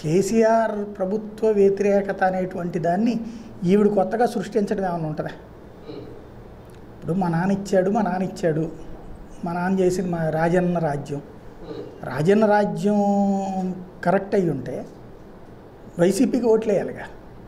కేసీఆర్ ప్రభుత్వ వ్యతిరేకత అనేటువంటి దాన్ని ఈవిడ కొత్తగా సృష్టించడం ఏమైనా ఉంటుందా ఇప్పుడు మా నాన్న ఇచ్చాడు మా నాన్న ఇచ్చాడు మా నాన్న చేసిన మా రాజన్న రాజ్యం రాజన్న రాజ్యం కరెక్ట్ అయ్యి ఉంటే వైసీపీకి ఓట్లు వేయాలిగా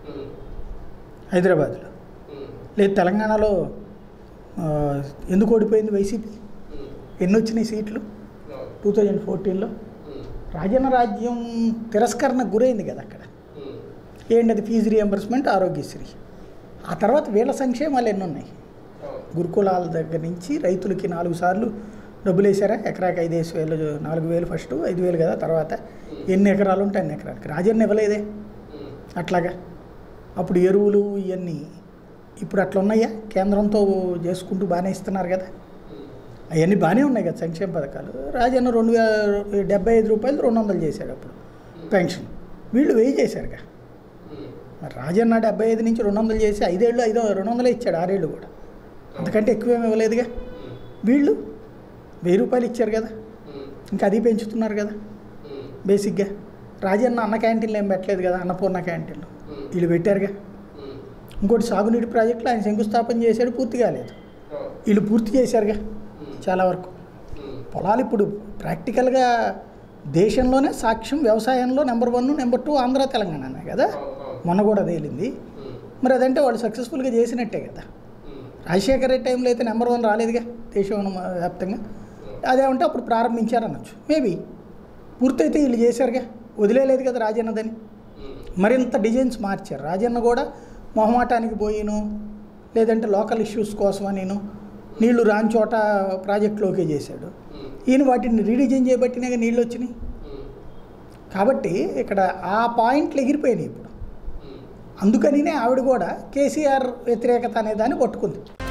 హైదరాబాద్లో లేదు తెలంగాణలో ఆ, ఎందుకు ఓడిపోయింది వైసీపీ ఎన్ని వచ్చినాయి సీట్లు టూ థౌజండ్ ఫోర్టీన్లో రాజన్న రాజ్యం తిరస్కరణకు గురైంది కదా అక్కడ ఏంటి అది ఫీజు రియంబర్స్మెంట్ ఆరోగ్యశ్రీ ఆ తర్వాత వీళ్ళ సంక్షేమాలు ఎన్ని ఉన్నాయి గురుకులాల దగ్గర నుంచి రైతులకి నాలుగు సార్లు డబ్బులు వేసారా ఎకరాకి ఐదేసి వేలు నాలుగు వేలు ఫస్ట్ ఐదు వేలు కదా తర్వాత ఎన్ని ఎకరాలు ఉంటే అన్ని ఎకరాలకి రాజన్న ఇవ్వలేదే అట్లాగా అప్పుడు ఎరువులు ఇవన్నీ ఇప్పుడు అట్లా ఉన్నాయా కేంద్రంతో చేసుకుంటూ బాగానే ఇస్తున్నారు కదా అవన్నీ బాగానే ఉన్నాయి కదా సంక్షేమ పథకాలు రాజన్న రెండు వేల డెబ్బై ఐదు రూపాయలు రెండు వందలు చేశాడు అప్పుడు పెన్షన్ వీళ్ళు వెయ్యి చేశారుగా మరి రాజన్న డెబ్బై ఐదు నుంచి రెండు వందలు చేసి ఐదేళ్ళు ఐదో రెండు వందలే ఇచ్చాడు ఆరేళ్ళు కూడా అంతకంటే ఎక్కువేమి ఇవ్వలేదుగా వీళ్ళు వెయ్యి రూపాయలు ఇచ్చారు కదా ఇంకా అది పెంచుతున్నారు కదా బేసిక్గా రాజన్న అన్న క్యాంటీన్లు ఏం పెట్టలేదు కదా అన్నపూర్ణ క్యాంటీన్లు వీళ్ళు పెట్టారుగా ఇంకోటి సాగునీటి ప్రాజెక్టులు ఆయన శంకుస్థాపన చేశాడు పూర్తి కాలేదు వీళ్ళు పూర్తి చేశారుగా చాలా వరకు పొలాలు ఇప్పుడు ప్రాక్టికల్గా దేశంలోనే సాక్ష్యం వ్యవసాయంలో number one number two Andhra తెలంగాణనే కదా మొన్న కూడా తేలింది మరి అదంటే వాళ్ళు సక్సెస్ఫుల్గా చేసినట్టే కదా రాజశేఖర రెడ్డి టైంలో అయితే నెంబర్ వన్ రాలేదుగా దేశం వ్యాప్తంగా అదేమంటే అప్పుడు ప్రారంభించారనొచ్చు మేబీ పూర్తయితే వీళ్ళు చేశారుగా వదిలేలేదు కదా రాజన్నదని మరింత డిజైన్స్ మార్చారు రాజన్న కూడా మొహమాటానికి పోయిను లేదంటే లోకల్ ఇష్యూస్ కోసం నేను నీళ్లు రాని చోట ప్రాజెక్టులోకే చేశాడు ఈయన వాటిని రీడిజైన్ చేయబట్టినాక నీళ్ళు వచ్చినాయి కాబట్టి ఇక్కడ ఆ పాయింట్లు ఎగిరిపోయినాయి ఇప్పుడు అందుకనినే ఆవిడ కూడా కేసీఆర్ వ్యతిరేకత అనే దాన్ని పట్టుకుంది